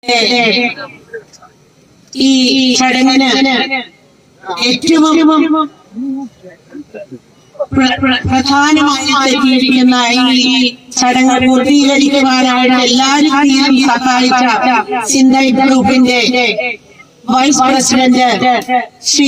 ഈ ചടങ്ങിന് ഏറ്റവും പ്ര- പ്ര- പ്രധാനമായി എത്തിയിരിക്കുന്ന ഈ ചടങ്ങ് പൂർത്തീകരിക്കുവാനായിട്ട് എല്ലാവരും തീരും സഹായിച്ച സിന്തൽ ഗ്രൂപ്പിന്റെ vice president Shri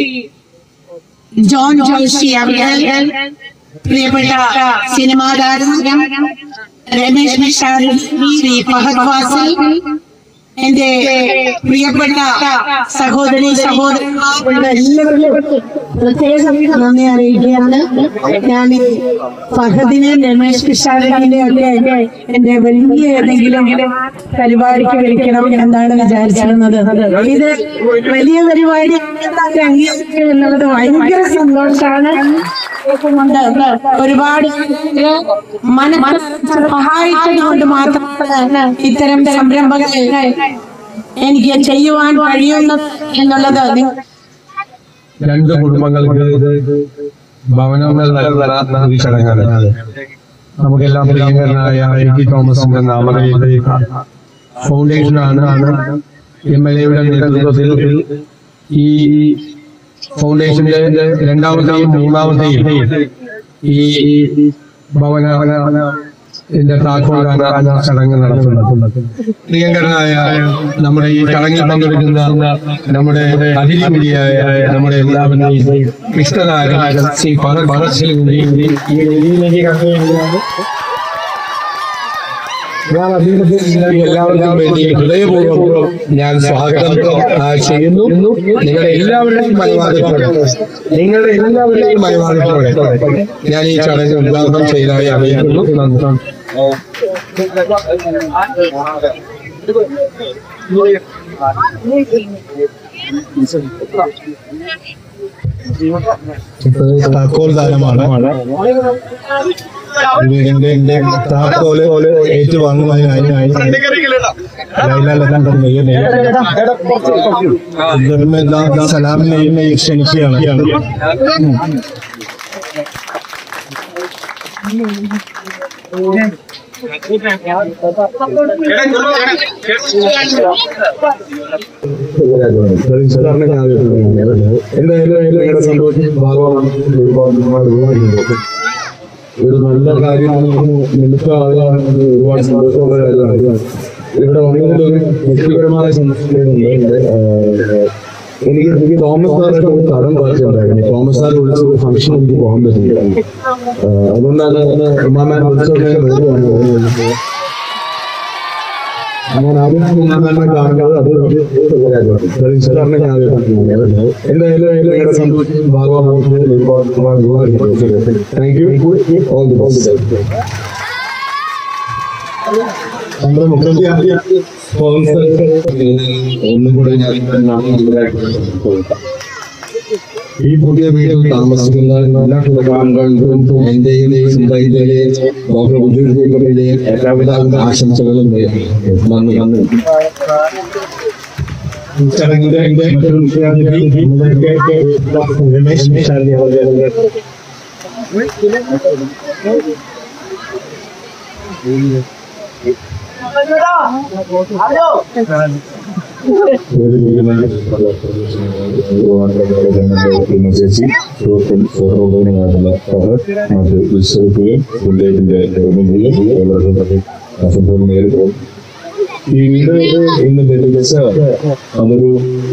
John Joshi അവர்கள் പ്രിയപ്പെട്ട സിനിമാ താരം രമേശ് മിഷാരി ശ്രീ ഫഹദ് ഫാസിൽ എന്റെ പ്രിയപ്പെട്ട സഹോദരി സഹോദരന്മാർ എല്ലാവരിലും പ്രത്യേകം നന്ദി അറിയിക്കുകയാണ് ഞാൻ ഈ ഫഹദിനെ രമേശ് പിഷാരടിനെ ഒക്കെ എന്റെ വലിയ ഏതെങ്കിലും പരിപാടിക്ക് വിളിക്കണം എന്നാണ് വിചാരിച്ചിരുന്നത് ഇത് വലിയ പരിപാടി അംഗീകരിക്കും എന്നുള്ളത് ഭയങ്കര സന്തോഷമാണ് കൊണ്ട് ഒരുപാട് മന സഹായിച്ചത് കൊണ്ട് മാത്രമാണ് ഇത്തരം സംരംഭങ്ങൾ എനിക്ക് ചെയ്യുവാൻ കഴിയുന്നത് എന്നുള്ളത് നിങ്ങൾ രണ്ട് കുടുംബങ്ങൾക്ക് ഭവനങ്ങൾ നൽകുന്ന ഈ ചടങ്ങാണ് നമുക്കെല്ലാം പ്രിയങ്കരനായ എ ടി തോമസിന്റെ നാമധേയത്തിൽ ഫൗണ്ടേഷനാണ് എം എൽ എയുടെ നേതൃത്വത്തിൽ ഈ ഫൗണ്ടേഷന്റെ രണ്ടാമത്തെയും മൂന്നാമത്തെയും ഈ ഭവന ഇതിന്റെ താക്കോലാണ് ചടങ്ങ് നടത്തുന്നത് പ്രിയങ്കരനായ നമ്മുടെ ഈ ചടങ്ങിൽ പങ്കെടുക്കുന്ന നമ്മുടെ അതിഥി കൂടിയായ നമ്മുടെ എല്ലാവരുടെയും ഇഷ്ടനായ ശ്രീ ഭരത് ഭരത് കൂടി ഈ വേദിയിലേക്ക് കടന്നുവരികയാണ്. ഞാൻ അദ്ദേഹത്തെ എല്ലാവർക്കും വേണ്ടി ഹൃദയപൂർവ്വം ഞാൻ സ്വാഗതം ആ, ചെയ്യുന്നു നിങ്ങളുടെ എല്ലാവരുടെയും അനുവാദത്തോടെ നിങ്ങളുടെ എല്ലാവരുടെയും അനുവാദത്തോടെ ഞാൻ ഈ ചടങ്ങ് ഉദ്ഘാടനം ചെയ്തതായി അറിയിക്കുന്നു നന്ദി താക്കോൽ ദാനമാണ് ഇത് എന്റെ എന്റെ താക്കോല് ഏറ്റുവാങ്ങുന്നതിനായി ലൈലാലക്കാൻ സലാമിനെയും ക്ഷണിക്കുകയാണ് എന്തായാലും നിങ്ങളുടെ സന്തോഷം ഭാഗമാണ് ഒരുപാട് ഒരുപാട് ഒരുപാട് സന്തോഷം. ഒരു നല്ല കാര്യമാണ് നിമിത്തമാകുന്നത് ഒരുപാട് സന്തോഷമുള്ള കാര്യമാണ് ഇവിടെ വന്നതിൽ ഒരു വ്യക്തിപരമായ സന്തോഷമുണ്ട് എനിക്ക് എനിക്ക് തോമസ് സാറിന്റെ ഒരു കടം ബാക്കിയുണ്ടായിരുന്നു തോമസ് സാർ വിളിച്ച ഒരു ഫംഗ്ഷൻ എനിക്ക് പോകാൻ പറ്റില്ല ആഹ് അതുകൊണ്ടാണ് ഉമ്മാമാൻ വിളിച്ചോട്ടെ എന്ന് വരുവാണ്. ഞാൻ ആദ്യം ഉമ്മാമാനെ കാണുന്നത് അത് ഒരു കാര്യമാണ് സാറിനെ ഞാൻ ആദ്യം എന്തായാലും നിങ്ങളുടെ സന്തോഷം ഭാഗമാകുന്നത് ഒരുപാട് ഒരുപാട് ഒരുപാട് thank you all the best നമ്മുടെ മുഖ്യമന്ത്രി സ്പോൺസർ ഒന്നും കൂടെ ഞാൻ ഈ പുതിയ വീട്ടിൽ താമസിക്കുന്ന എല്ലാ കുടുംബാംഗങ്ങൾക്കും എന്റെയും സമുദായത്തിലെ ഡോക്ടർ ഉദ്യോഗസ്ഥരുടെയും എല്ലാവിധ ആശംസകളും നേരുന്നു. നന്ദി നന്ദി ചടങ്ങിന്റെ മറ്റൊരു മുഖ്യാതിഥി ഡോക്ടർ രമേശ് മിഷാരി അവരുടെ ചേച്ചി ഫോട്ടോഗ്രാഫിനായിട്ടുള്ള മറ്റ് വിശ്വസിക്കുകയും ഉദ്ദേശത്തിന്റെ അസംഭവം നേരിടും ഈ വീട് ഇന്ന് ലഭിച്ച അതൊരു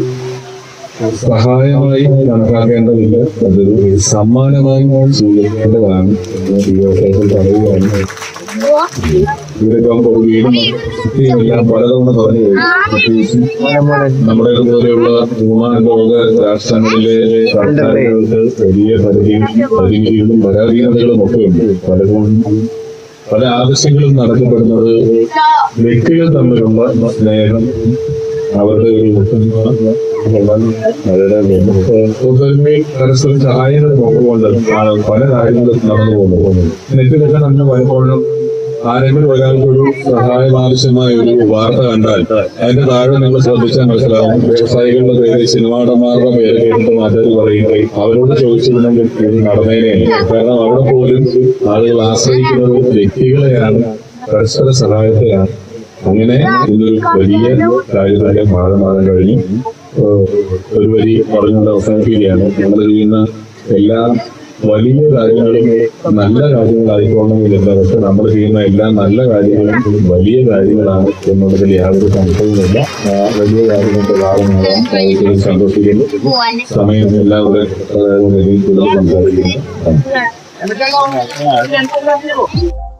സഹായമായി കണക്കാക്കേണ്ടതില്ല അതൊരു സമ്മാനമായി സ്വീകരിക്കേണ്ടതാണ് ഈ അവസരത്തിൽ പറയുകയാണ് ഇവരൊക്കെ ഒരു വീടും എല്ലാം പലതവണ പറഞ്ഞു കഴിഞ്ഞു. പ്രത്യേകിച്ചും നമ്മുടെ പോലെയുള്ള മൂന്നാം ലോക രാഷ്ട്രങ്ങളിലെ സർക്കാരുകൾക്ക് വലിയ പരിധിയും പരിമിതികളും പരാധീനതകളും ഒക്കെ ഉണ്ട് പലപ്പോഴും പല ആവശ്യങ്ങളും നടത്തപ്പെടുന്നത് വ്യക്തികൾ തമ്മിലുള്ള സ്നേഹം അവരുടെ ഒരു ഒത്തുതീർപ്പ് അവരുടെ ഒത്തൊരുമയും പരസ്പരം സഹായങ്ങൾ നോക്കുകൊണ്ട് ആണ് പല കാര്യങ്ങളും നടന്നു പോകുന്നത് നെറ്റിലൊക്കെ നമ്മൾ പലപ്പോഴും ആരെങ്കിലും ഒരാൾക്ക് ഒരു സഹായം ആവശ്യമായ ഒരു വാർത്ത കണ്ടാൽ അതിന്റെ താഴെ നിങ്ങൾ ശ്രദ്ധിച്ചാൽ മനസ്സിലാവും വ്യവസായികളുടെ പേര് സിനിമാടന്മാരുടെ പേര് കേട്ടിട്ട് നാട്ടുകാർ പറയുകയും അവരോട് ചോദിച്ചിരുന്നെങ്കിൽ ഇത് നടന്നേനെ കാരണം അവിടെ പോലും ആളുകൾ ആശ്രയിക്കുന്നത് വ്യക്തികളെയാണ് പരസ്പര സഹായത്തെയാണ് അങ്ങനെ ഇതൊരു വലിയ കാര്യത്തിന്റെ ഭാഗമാകാൻ കഴിഞ്ഞു ഏഹ് ഒരു വരി പറഞ്ഞുകൊണ്ട് അവസാനിക്കുകയാണ് നമ്മൾ ചെയ്യുന്ന എല്ലാ വലിയ കാര്യങ്ങളും നല്ല കാര്യങ്ങളായിക്കോണമെന്നില്ല പക്ഷെ നമ്മൾ ചെയ്യുന്ന എല്ലാ നല്ല കാര്യങ്ങളും വലിയ കാര്യങ്ങളാണ് എന്നുള്ളതിൽ യാതൊരു സംശയവുമില്ല ആ വലിയ കാര്യങ്ങളുടെ ഭാഗമാകാൻ സാധിച്ചതിൽ സന്തോഷിക്കുന്നു സമയം എല്ലാവരുടെ അതായത് വലിയ സംസാരിക്കുന്നു Thank you.